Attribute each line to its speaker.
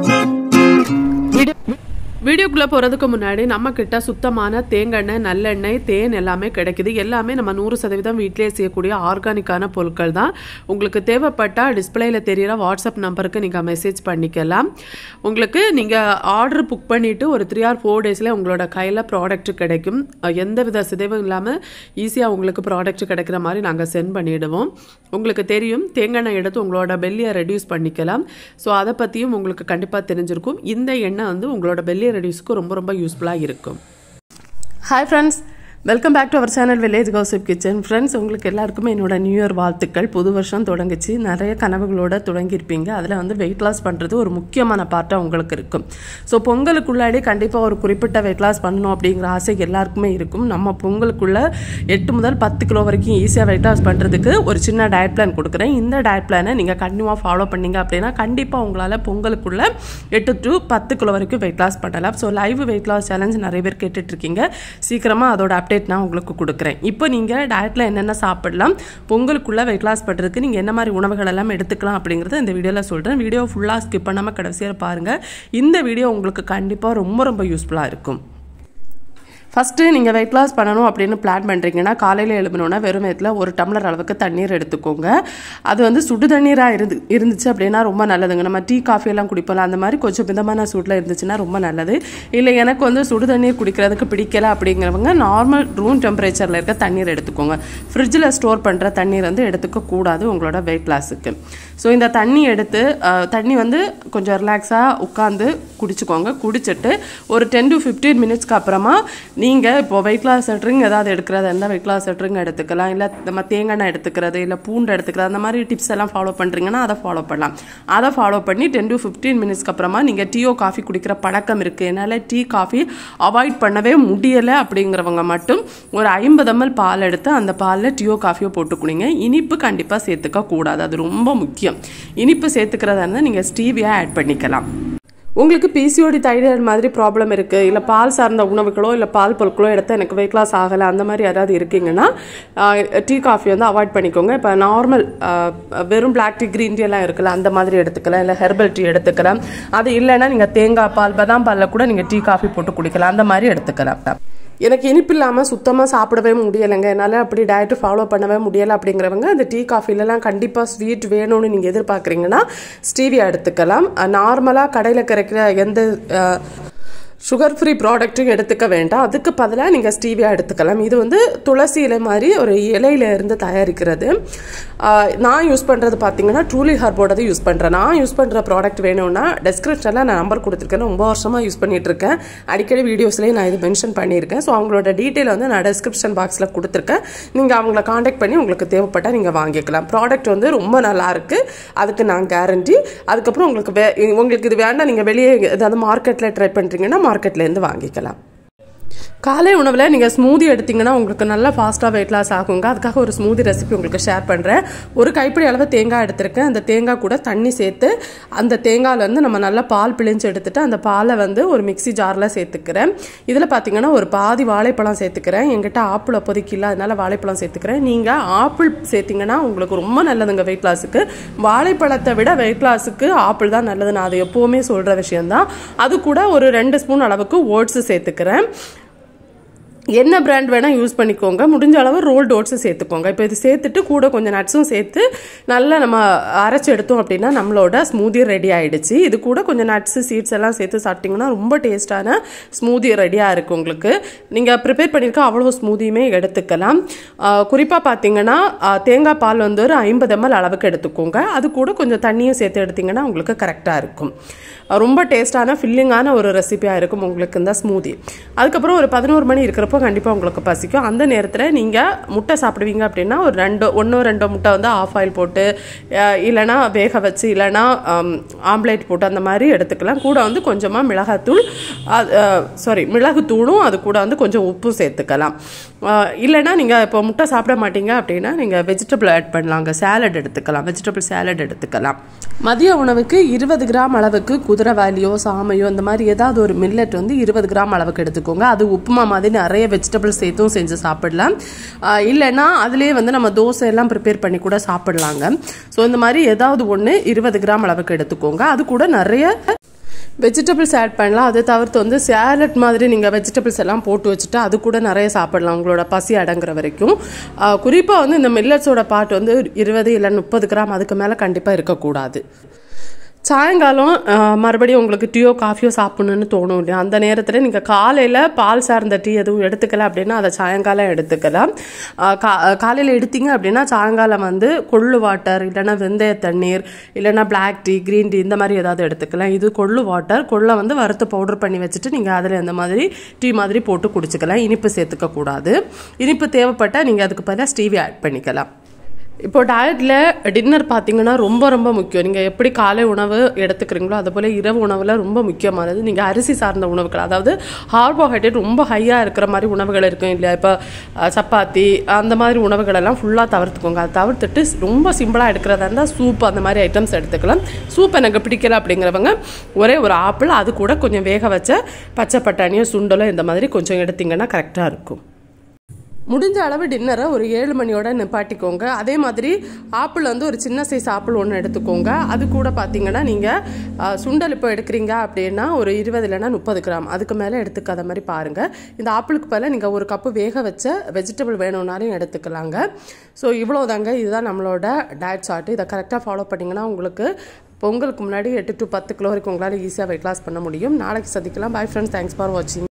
Speaker 1: வீடியோக்குள்ளே போகிறதுக்கு முன்னாடி நம்ம கிட்ட சுத்தமான தேங்காய் நல்லெண்ணெய் தேன் எல்லாமே கிடைக்குது எல்லாமே நம்ம நூறு சதவீதம் வீட்டிலே செய்யக்கூடிய ஆர்கானிக்கான பொருட்கள் தான் உங்களுக்கு தேவைப்பட்டால் டிஸ்பிளேயில் தெரியிற வாட்ஸ்அப் நம்பருக்கு நீங்கள் மெசேஜ் பண்ணிக்கலாம் உங்களுக்கு நீங்கள் ஆர்டர் புக் பண்ணிவிட்டு ஒரு த்ரீ ஆர் ஃபோர் டேஸில் உங்களோட கையில் ப்ராடக்ட் கிடைக்கும் அஹ் எந்த வித சிதைவும் இல்லாமல் ஈஸியாக உங்களுக்கு ப்ராடக்ட் கிடைக்கிற மாதிரி நாங்கள் சென்ட் பண்ணிவிடுவோம் உங்களுக்கு தெரியும் தேங்காய் எண்ணெய் எடுத்து உங்களோட பெல்லியை ரெடியூஸ் பண்ணிக்கலாம் ஸோ அதை பற்றியும் உங்களுக்கு கண்டிப்பாக தெரிஞ்சிருக்கும் இந்த எண்ணெய் வந்து உங்களோட பெல்லி ரெடியூஸ்க்கு ரொம்ப ரொம்ப யூஸ்ஃபுல்லாக இருக்கும் hi friends welcome back to our channel village gossip kitchen friends உங்களுக்கு எல்லாருக்குமே என்னோட நியூ இயர் வாழ்த்துக்கள் புது வருஷம் தொடங்குச்சு நிறைய கனவுகளோட தொடங்கியிருப்பீங்க அதில் வந்து வெயிட் லாஸ் பண்ணுறது ஒரு முக்கியமான பார்ட்டாக உங்களுக்கு இருக்கும் ஸோ பொங்கலுக்குள்ளாடி கண்டிப்பாக ஒரு குறிப்பிட்ட வெயிட் லாஸ் பண்ணணும் அப்படிங்கிற ஆசை எல்லாருக்குமே இருக்கும் நம்ம பொங்கலுக்குள்ள எட்டு முதல் பத்து கிலோ வரைக்கும் ஈஸியாக வெயிட் லாஸ் பண்ணுறதுக்கு ஒரு சின்ன டயட் பிளான் கொடுக்குறேன் இந்த டயட் பிளானை நீங்கள் கண்டிப்பாக ஃபாலோ பண்ணீங்க அப்படின்னா கண்டிப்பாக உங்களால் பொங்கலுக்குள்ள எட்டு டு பத்து கிலோ வரைக்கும் வெயிட் லாஸ் பண்ணலாம் so live weight loss challenge நிறைய பேர் கேட்டுட்ருக்கீங்க சீக்கிரமாக அதோட அப்டேட் நான் உங்களுக்கு கொடுக்குறேன் இப்போ நீங்கள் டயட்டில் என்னென்ன சாப்பிடலாம் பொங்கலுக்குள்ளே வெயிட் லாஸ் பண்ணுறதுக்கு நீங்கள் என்ன மாதிரி உணவுகள் எல்லாம் எடுத்துக்கலாம் அப்படிங்கிறத இந்த வீடியோவில் சொல்கிறேன் வீடியோ ஃபுல்லாக ஸ்கிப் பண்ணாமல் கடைசியாக பாருங்கள் இந்த வீடியோ உங்களுக்கு கண்டிப்பாக ரொம்ப ரொம்ப யூஸ்ஃபுல்லாக இருக்கும் ஃபஸ்ட்டு நீங்கள் வெயிட் லாஸ் பண்ணணும் அப்படின்னு பிளான் பண்ணுறீங்கன்னா காலையில் எழுப்பணுன்னா வெறும் வயிற்றில் ஒரு டம்ளர் அளவுக்கு தண்ணீர் எடுத்துக்கோங்க அது வந்து சுடு தண்ணீராக இருந்து இருந்துச்சு அப்படின்னா ரொம்ப நல்லதுங்க நம்ம டீ காஃபி எல்லாம் குடிப்போம்ல அந்த மாதிரி கொஞ்சம் மிதமான சூட்டில் இருந்துச்சுன்னா ரொம்ப நல்லது இல்லை எனக்கு வந்து சுடு தண்ணீர் குடிக்கிறதுக்கு பிடிக்கல அப்படிங்கிறவங்க நார்மல் ரூம் டெம்பரேச்சரில் இருக்க தண்ணீர் எடுத்துக்கோங்க ஃப்ரிட்ஜில் ஸ்டோர் பண்ணுற தண்ணீர் வந்து எடுத்துக்க கூடாது உங்களோட வெயிட் லாஸுக்கு ஸோ இந்த தண்ணி எடுத்து அஹ், தண்ணி வந்து கொஞ்சம் ரிலாக்ஸாக உட்காந்து குடிச்சுக்கோங்க குடிச்சிட்டு ஒரு டென் டு ஃபிஃப்டீன் மினிட்ஸ்க்கு அப்புறமா நீங்கள் இப்போ வெயிட் லாஸ் ட்ரிங்க் ஏதாவது எடுக்கிறதா இருந்தால் வெயிட் லாஸ் ட்ரிங்க் எடுத்துக்கலாம் இல்லை நம்ம தேங்காய் எண்ணெய் எடுத்துக்கிறது இல்லை பூண்டு எடுத்துக்கிறது அந்த மாதிரி டிப்ஸ் எல்லாம் ஃபாலோ பண்ணுறீங்கன்னா அதை ஃபாலோ பண்ணலாம் அதை ஃபாலோ பண்ணி டென் டு ஃபிஃப்டீன் மினிட்ஸ்க்கு அப்புறமா நீங்கள் டீயோ காஃபி குடிக்கிற பழக்கம் இருக்குது என்னால் டீ காஃபி அவாய்ட் பண்ணவே முடியலை அப்படிங்கிறவங்க மட்டும் ஒரு ஐம்பது ml பால் எடுத்து அந்த பாலில் டீயோ காஃபியோ போட்டு குடிங்க இனிப்பு கண்டிப்பாக சேர்த்துக்க கூடாது அது ரொம்ப முக்கியம் இனிப்பு சேர்த்துக்கிறதா இருந்தால் நீங்கள் ஸ்டீவியா ஆட் பண்ணிக்கலாம் உங்களுக்கு பிசிஓடி தைராய்டு மாதிரி ப்ராப்ளம் இருக்குது இல்லை பால் சார்ந்த உணவுகளோ இல்லை பால் பொருட்களோ எடுத்து எனக்கு வெயிட் லாஸ் ஆகலை அந்த மாதிரி யாராவது இருக்கீங்கன்னா டீ காஃபி வந்து அவாய்ட் பண்ணிக்கோங்க இப்போ நார்மல் வெறும் பிளாக் டீ க்ரீன் டீ எல்லாம் இருக்குல்ல அந்த மாதிரி எடுத்துக்கலாம் இல்லை ஹெர்பல் டீ எடுத்துக்கலாம் அது இல்லைன்னா நீங்கள் தேங்காய் பால் பதாம் பாலில் கூட நீங்கள் டீ காஃபி போட்டு குடிக்கலாம் அந்த மாதிரி எடுத்துக்கலாம் எனக்கு இனிப்பு இல்லாமல் சுத்தமாக சாப்பிடவே முடியலைங்க என்னால் அப்படி டயட்டு ஃபாலோ பண்ணவே முடியலை அப்படிங்கிறவங்க அந்த டீ காஃபிலலாம் கண்டிப்பாக ஸ்வீட் வேணும்னு நீங்கள் எதிர்பார்க்குறீங்கன்னா ஸ்டீவியா எடுத்துக்கலாம் நார்மலாக கடையில் கிடைக்கிற எந்த அஹ், சுகர் ஃப்ரீ ப்ராடக்ட்டும் எடுத்துக்க வேண்டாம் அதுக்கு பதிலாக நீங்கள் ஸ்டீவியா எடுத்துக்கலாம் இது வந்து துளசி இலை மாதிரி ஒரு இலையில இருந்து தயாரிக்கிறது ஆஹ் நான் யூஸ் பண்ணுறது பார்த்தீங்கன்னா ட்ரூலி ஹர்போடது யூஸ் பண்ணுறேன் நான் யூஸ் பண்ணுற ப்ராடக்ட் வேணும்னா டெஸ்கிரிப்ஷனில் நான் நம்பர் கொடுத்துருக்கேன் ரொம்ப வருஷமாக யூஸ் பண்ணிட்டு இருக்கேன் அடிக்கடி வீடியோஸ்லேயே நான் இது மென்ஷன் பண்ணியிருக்கேன் ஸோ அவங்களோட டீட்டெயில் வந்து நான் டெஸ்கிரிப்ஷன் பாக்ஸில் கொடுத்துருக்கேன் நீங்கள் அவங்கள காண்டாக்ட் பண்ணி உங்களுக்கு தேவைப்பட்டால் நீங்கள் வாங்கிக்கலாம் ப்ராடக்ட் வந்து ரொம்ப நல்லா இருக்கு அதுக்கு நான் கேரண்டி அதுக்கப்புறம் உங்களுக்கு வே உங்களுக்கு இது வேண்டாம் நீங்கள் வெளியே ஏதாவது மார்க்கெட்டில் ட்ரை பண்ணுறீங்கன்னா மார்க்கெட்லேருந்து வாங்கிக்கலாம் காலை உணவில் நீங்கள் ஸ்மூதி எடுத்தீங்கன்னா உங்களுக்கு நல்லா ஃபாஸ்ட்டாக வெயிட் லாஸ் ஆகுங்க அதுக்காக ஒரு ஸ்மூதி ரெசிபி உங்களுக்கு ஷேர் பண்ணுறேன் ஒரு கைப்பிடி அளவு தேங்காய் எடுத்திருக்கேன் அந்த தேங்காய் கூட தண்ணி சேர்த்து அந்த தேங்காயில் வந்து நம்ம நல்லா பால் பிழிஞ்சு எடுத்துட்டு அந்த பாலை வந்து ஒரு மிக்ஸி ஜாரில் சேர்த்துக்கிறேன் இதில் பார்த்தீங்கன்னா ஒரு பாதி வாழைப்பழம் சேர்த்துக்கிறேன் என்கிட்ட ஆப்பிள் அப்போதைக்கு இல்லை அதனால வாழைப்பழம் சேர்த்துக்கிறேன் நீங்கள் ஆப்பிள் சேர்த்தீங்கன்னா உங்களுக்கு ரொம்ப நல்லதுங்க வெயிட் லாஸுக்கு வாழைப்பழத்தை விட வெயிட் லாஸுக்கு ஆப்பிள் தான் நல்லது நான் அது எப்போவுமே சொல்கிற விஷயம்தான் அது கூட ஒரு ரெண்டு ஸ்பூன் அளவுக்கு ஓட்ஸ் சேர்த்துக்கிறேன் என்ன பிராண்ட் வேணால் யூஸ் பண்ணிக்கோங்க முடிஞ்ச அளவு ரோல்டு ஓட்ஸு சேர்த்துக்கோங்க இப்போ இது சேர்த்துட்டு கூட கொஞ்சம் நட்ஸும் சேர்த்து நல்லா நம்ம அரைச்சி எடுத்தோம் அப்படின்னா நம்மளோட ஸ்மூதி ரெடி ஆயிடுச்சு இது கூட கொஞ்சம் நட்ஸு சீட்ஸ் எல்லாம் சேர்த்து சாப்பிட்டிங்கன்னா ரொம்ப டேஸ்டான ஸ்மூதி ரெடியாக இருக்குது உங்களுக்கு நீங்கள் ப்ரிப்பேர் பண்ணியிருக்க அவ்வளோ ஸ்மூதியுமே எடுத்துக்கலாம் குறிப்பாக பார்த்தீங்கன்னா ஆஹ், தேங்காய் பால் வந்து ஒரு ஐம்பது ml அளவுக்கு எடுத்துக்கோங்க அது கூட கொஞ்சம் தண்ணியும் சேர்த்து எடுத்தீங்கன்னா உங்களுக்கு கரெக்டாக இருக்கும் ஆஹ், ரொம்ப டேஸ்டான ஃபில்லிங்கான ஒரு ரெசிபியாக இருக்கும் உங்களுக்கு இந்த ஸ்மூதி அதுக்கப்புறம் ஒரு பதினோரு மணி இருக்கிறப்போ கண்டிப்பாக உங்களுக்கு பசிக்கும் அந்த நேரத்தில் நீங்கள் முட்டை சாப்பிடுவீங்க அப்படின்னா ஒரு ரெண்டு ஒன்றோ ரெண்டோ முட்டை வந்து ஆஃப் ஆயில் போட்டு அஹ், இல்லைன்னா வேக வச்சு இல்லைன்னா ஆம்லேட் போட்டு அந்த மாதிரி எடுத்துக்கலாம் கூட வந்து கொஞ்சமாக மிளகாத்தூள் சாரி மிளகுத்தூளும் அது கூட வந்து கொஞ்சம் உப்பும் சேர்த்துக்கலாம் அஹ், இல்லைன்னா நீங்கள் இப்போ முட்டை சாப்பிட மாட்டீங்க அப்படின்னா நீங்கள் வெஜிடபிள் ஆட் பண்ணலாங்க சேலட் எடுத்துக்கலாம் வெஜிடபிள் சேலட் எடுத்துக்கலாம் மதிய உணவுக்கு இருபது கிராம் அளவுக்கு குதிரைவாலியோ சாமையோ இந்த மாதிரி ஏதாவது ஒரு மில்லட் வந்து இருபது கிராம் அளவுக்கு எடுத்துக்கோங்க அது உப்புமா மாதிரி நிறைய வெஜிடபிள்ஸ் சேர்த்தும் செஞ்சு சாப்பிடலாம் ஆஹ் இல்லைன்னா அதுலேயே வந்து நம்ம தோசை எல்லாம் ப்ரிப்பேர் பண்ணி கூட சாப்பிடலாங்க ஸோ இந்த மாதிரி ஏதாவது ஒன்று இருபது கிராம் அளவுக்கு எடுத்துக்கோங்க அது கூட நிறைய வெஜிடபிள்ஸ் ஆட் பண்ணலாம் அதை தவிர்த்து வந்து சேலட் மாதிரி நீங்கள் வெஜிடபிள்ஸ் எல்லாம் போட்டு வச்சுட்டு அது கூட நிறைய சாப்பிடலாம் உங்களோட பசி அடங்குற வரைக்கும் குறிப்பாக வந்து இந்த மில்லட்ஸோட பாட்டு வந்து இருபது இல்லை முப்பது கிராம் அதுக்கு மேலே கண்டிப்பாக இருக்கக்கூடாது சாயங்காலம் அஹ், மறுபடியும் உங்களுக்கு டீயோ காஃபியோ சாப்பிடணும்னு தோணும் இல்லையா அந்த நேரத்தில் நீங்கள் காலையில் பால் சார்ந்த டீ எதுவும் எடுத்துக்கல அப்படின்னா அதை சாயங்காலம் எடுத்துக்கலாம் அஹ், கா காலையில் எடுத்தீங்க அப்படின்னா சாயங்காலம் வந்து கொள்ளு வாட்டர் இல்லைன்னா வெந்தய தண்ணீர் இல்லைன்னா பிளாக் டீ க்ரீன் டீ இந்த மாதிரி ஏதாவது எடுத்துக்கலாம் இது கொள்ளு வாட்டர் கொள்ளை வந்து வறுத்து பவுடர் பண்ணி வச்சுட்டு நீங்கள் அதில் இந்த மாதிரி டீ மாதிரி போட்டு குடிச்சுக்கலாம் இனிப்பு சேர்த்துக்க கூடாது இனிப்பு தேவைப்பட்டால் நீங்கள் அதுக்கு பதிலாக ஸ்டீவி ஆட் பண்ணிக்கலாம் இப்போ டயட்டில் டின்னர் பார்த்தீங்கன்னா ரொம்ப ரொம்ப முக்கியம் நீங்கள் எப்படி காலை உணவு எடுத்துக்கிறீங்களோ அதுபோல் இரவு உணவில் ரொம்ப முக்கியமானது நீங்கள் அரிசி சார்ந்த உணவுகள் அதாவது கார்போஹைட்ரேட் ரொம்ப ஹையாக இருக்கிற மாதிரி உணவுகள் இருக்கும் இல்லையா இப்போ அஹ், சப்பாத்தி அந்த மாதிரி உணவுகளெல்லாம் ஃபுல்லாக தவிர்த்துக்கோங்க அதை தவிர்த்துட்டு ரொம்ப சிம்பிளாக எடுக்கிறதா இருந்தால் சூப் அந்த மாதிரி ஐட்டம்ஸ் எடுத்துக்கலாம் சூப் எனக்கு பிடிக்கல அப்படிங்கிறவங்க ஒரே ஒரு ஆப்பிள் அது கூட கொஞ்சம் வேக வச்ச பச்சை பட்டாணியோ சுண்டலோ இந்த மாதிரி கொஞ்சம் எடுத்தீங்கன்னா கரெக்டாக இருக்கும் முடிஞ்ச அளவு டின்னரை ஒரு ஏழு மணியோட நிப்பாட்டிக்கோங்க அதே மாதிரி ஆப்பிள் வந்து ஒரு சின்ன சைஸ் ஆப்பிள் ஒன்று எடுத்துக்கோங்க அது கூட பார்த்தீங்கன்னா நீங்கள் சுண்டல் இப்போ எடுக்கிறீங்க அப்படின்னா ஒரு இருபது இல்லைன்னா முப்பது கிராம் அதுக்கு மேலே எடுத்துக்காத மாதிரி பாருங்கள் இந்த ஆப்பிளுக்கு பதிலாக நீங்கள் ஒரு கப்பு வேக வச்ச வெஜிடபிள் வேணும்னாலும் எடுத்துக்கலாங்க ஸோ இவ்வளோதாங்க இதுதான் நம்மளோட டயட் சார்ட் இதை கரெக்டாக ஃபாலோ பண்ணிங்கன்னா உங்களுக்கு பொங்கலுக்கு முன்னாடி எட்டு டு பத்து கிலோ வரைக்கும் உங்களால் ஈஸியாக வெயிட் லாஸ் பண்ண முடியும் நாளைக்கு சந்திக்கலாம் பை ஃப்ரெண்ட்ஸ் தேங்க்ஸ் ஃபார் வாட்சிங்